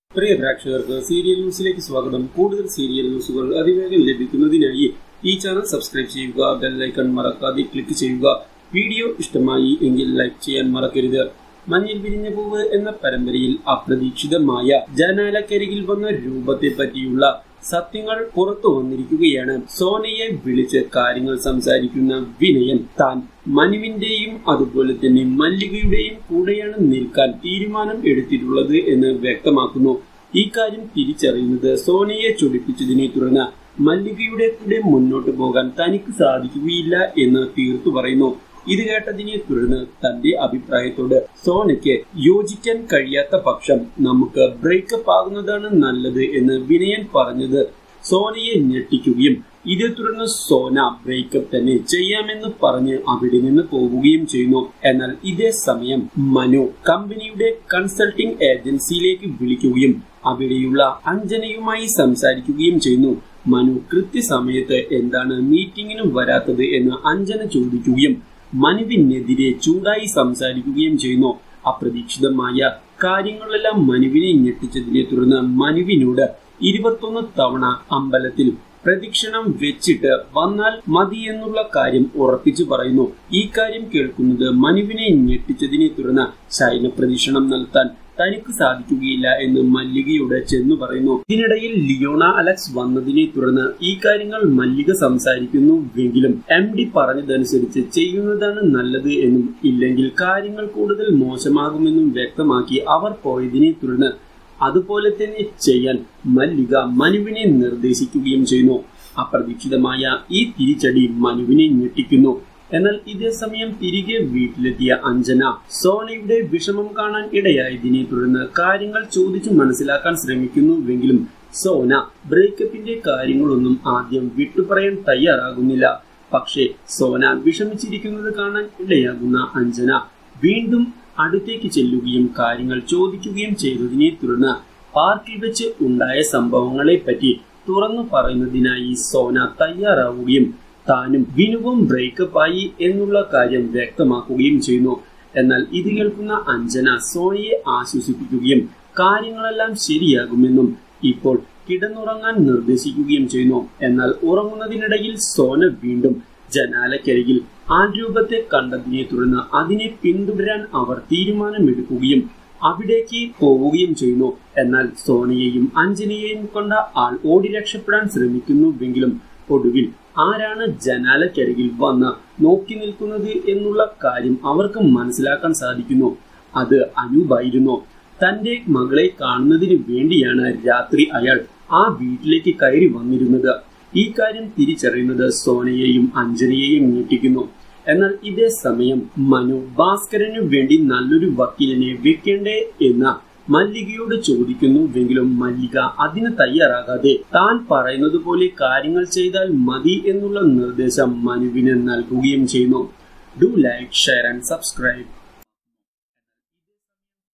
പ്രിയ പ്രേക്ഷകർക്ക് സീരിയൽ ന്യൂസിലേക്ക് സ്വാഗതം കൂടുതൽ സീരിയൽ ന്യൂസുകൾ അതിവേഗം ലഭിക്കുന്നതിനായി ഈ ചാനൽ സബ്സ്ക്രൈബ് ചെയ്യുക ബെല്ലൈക്കൺ മറക്കാതെ ക്ലിക്ക് ചെയ്യുക വീഡിയോ ഇഷ്ടമായി എങ്കിൽ ലൈക്ക് ചെയ്യാൻ മറക്കരുത് മഞ്ഞിൽ വിരിഞ്ഞ പൂവ് എന്ന പരമ്പരയിൽ അപ്രതീക്ഷിതമായ ജനാലക്കരികിൽ വന്ന രൂപത്തെ പറ്റിയുള്ള സത്യങ്ങൾ പുറത്തു വന്നിരിക്കുകയാണ് സോനയെ വിളിച്ച് കാര്യങ്ങൾ സംസാരിക്കുന്ന വിനയൻ താൻ മനുവിന്റെയും അതുപോലെ തന്നെ മല്ലികയുടെയും കൂടെയാണ് നിൽക്കാൻ തീരുമാനം എടുത്തിട്ടുള്ളത് എന്ന് വ്യക്തമാക്കുന്നു ഈ കാര്യം തിരിച്ചറിയുന്നത് സോനയെ ചൊടിപ്പിച്ചതിനെ തുടർന്ന് മല്ലികയുടെ കൂടെ മുന്നോട്ട് പോകാൻ തനിക്ക് സാധിക്കുകയില്ല എന്ന് തീർത്തു പറയുന്നു ഇത് കേട്ടതിനെ തുടർന്ന് തന്റെ അഭിപ്രായത്തോട് സോനയ്ക്ക് യോജിക്കാൻ കഴിയാത്ത പക്ഷം നമുക്ക് ബ്രേക്കപ്പ് ആകുന്നതാണ് നല്ലത് എന്ന് വിനയൻ പറഞ്ഞത് സോനയെ ഞെട്ടിക്കുകയും ഇതേ തുടർന്ന് സോന ബ്രേക്കപ്പ് തന്നെ ചെയ്യാമെന്ന് പറഞ്ഞ് അവിടെ നിന്ന് പോവുകയും ചെയ്യുന്നു എന്നാൽ ഇതേ സമയം മനു കമ്പനിയുടെ കൺസൾട്ടിംഗ് ഏജൻസിയിലേക്ക് വിളിക്കുകയും അവിടെയുള്ള അഞ്ജനയുമായി സംസാരിക്കുകയും ചെയ്യുന്നു മനു കൃത്യസമയത്ത് എന്താണ് മീറ്റിംഗിന് വരാത്തത് എന്ന് അഞ്ജന ചോദിക്കുകയും മനുവിനെതിരെ ചൂടായി സംസാരിക്കുകയും ചെയ്യുന്നു അപ്രതീക്ഷിതമായ കാര്യങ്ങളെല്ലാം മനുവിനെ ഞെട്ടിച്ചതിനെ തുടർന്ന് മനുവിനോട് ഇരുപത്തൊന്ന് തവണ അമ്പലത്തിൽ പ്രദക്ഷിണം വെച്ചിട്ട് വന്നാൽ മതി എന്നുള്ള കാര്യം ഉറപ്പിച്ചു പറയുന്നു ഈ കാര്യം കേൾക്കുന്നത് മനുവിനെ ഞെട്ടിച്ചതിനെ തുടർന്ന് ശൈന പ്രദക്ഷിണം നടത്താൻ തനിക്ക് സാധിക്കുകയില്ല എന്ന് മല്ലികയോട് ചെന്നു പറയുന്നു ഇതിനിടയിൽ ലിയോണ അലക്സ് വന്നതിനെ തുടർന്ന് ഈ കാര്യങ്ങൾ മല്ലിക സംസാരിക്കുന്നുവെങ്കിലും എം ഡി പറഞ്ഞതനുസരിച്ച് ചെയ്യുന്നതാണ് നല്ലത് എന്നും ഇല്ലെങ്കിൽ കാര്യങ്ങൾ കൂടുതൽ മോശമാകുമെന്നും വ്യക്തമാക്കി അവർ പോയതിനെ തുടർന്ന് അതുപോലെ തന്നെ ചെയ്യാൻ മല്ലിക മനുവിനെ നിർദ്ദേശിക്കുകയും ചെയ്യുന്നു അപ്രതീക്ഷിതമായ ഈ തിരിച്ചടി മനുവിനെ ഞെട്ടിക്കുന്നു എന്നാൽ ഇതേ സമയം തിരികെ വീട്ടിലെത്തിയ അഞ്ജന സോനയുടെ വിഷമം കാണാൻ ഇടയായതിനെ തുടർന്ന് കാര്യങ്ങൾ ചോദിച്ചു മനസ്സിലാക്കാൻ ശ്രമിക്കുന്നുവെങ്കിലും സോന ബ്രേക്കപ്പിന്റെ കാര്യങ്ങളൊന്നും ആദ്യം വിട്ടുപറയാൻ തയ്യാറാകുന്നില്ല പക്ഷേ സോന വിഷമിച്ചിരിക്കുന്നത് കാണാൻ ഇടയാകുന്ന അഞ്ജന വീണ്ടും അടുത്തേക്ക് ചെല്ലുകയും കാര്യങ്ങൾ ചോദിക്കുകയും ചെയ്തതിനെ തുടർന്ന് പാർക്കിൽ വെച്ച് ഉണ്ടായ സംഭവങ്ങളെ പറ്റി തുറന്നു പറയുന്നതിനായി സോന തയ്യാറാവുകയും താനും വിനുവും ബ്രേക്കപ്പ് ആയി എന്നുള്ള കാര്യം വ്യക്തമാക്കുകയും ചെയ്യുന്നു എന്നാൽ ഇത് കേൾക്കുന്ന അഞ്ജന സോനയെ ആശ്വസിപ്പിക്കുകയും കാര്യങ്ങളെല്ലാം ശരിയാകുമെന്നും ഇപ്പോൾ കിടന്നുറങ്ങാൻ നിർദ്ദേശിക്കുകയും ചെയ്യുന്നു എന്നാൽ ഉറങ്ങുന്നതിനിടയിൽ സോന വീണ്ടും ജനാലക്കരികിൽ ആ രൂപത്തെ കണ്ടതിനെ തുടർന്ന് അതിനെ പിന്തുടരാൻ അവർ തീരുമാനമെടുക്കുകയും അവിടേക്ക് പോവുകയും ചെയ്യുന്നു എന്നാൽ സോനയെയും അഞ്ജനയെയും കൊണ്ട ആൾ ഓടി രക്ഷപ്പെടാൻ ശ്രമിക്കുന്നുവെങ്കിലും ഒടുവിൽ ആരാണ് ജനാലക്കരികിൽ വന്ന് നോക്കി നിൽക്കുന്നത് എന്നുള്ള കാര്യം അവർക്ക് മനസ്സിലാക്കാൻ സാധിക്കുന്നു അത് അനൂപായിരുന്നു തന്റെ മകളെ കാണുന്നതിന് വേണ്ടിയാണ് രാത്രി അയാൾ ആ വീട്ടിലേക്ക് കയറി വന്നിരുന്നത് ഈ കാര്യം തിരിച്ചറിയുന്നത് സോനയെയും അഞ്ജനയെയും ഞെട്ടിക്കുന്നു എന്നാൽ ഇതേ സമയം മനു ഭാസ്കരനു വേണ്ടി നല്ലൊരു വക്കീലിനെ വെക്കേണ്ടേ എന്ന മല്ലികയോട് ചോദിക്കുന്നുവെങ്കിലും മല്ലിക അതിന് തയ്യാറാകാതെ താൻ പറയുന്നത് പോലെ കാര്യങ്ങൾ ചെയ്താൽ മതി എന്നുള്ള നിർദ്ദേശം മനുവിന് നൽകുകയും ചെയ്യുന്നു do like share and subscribe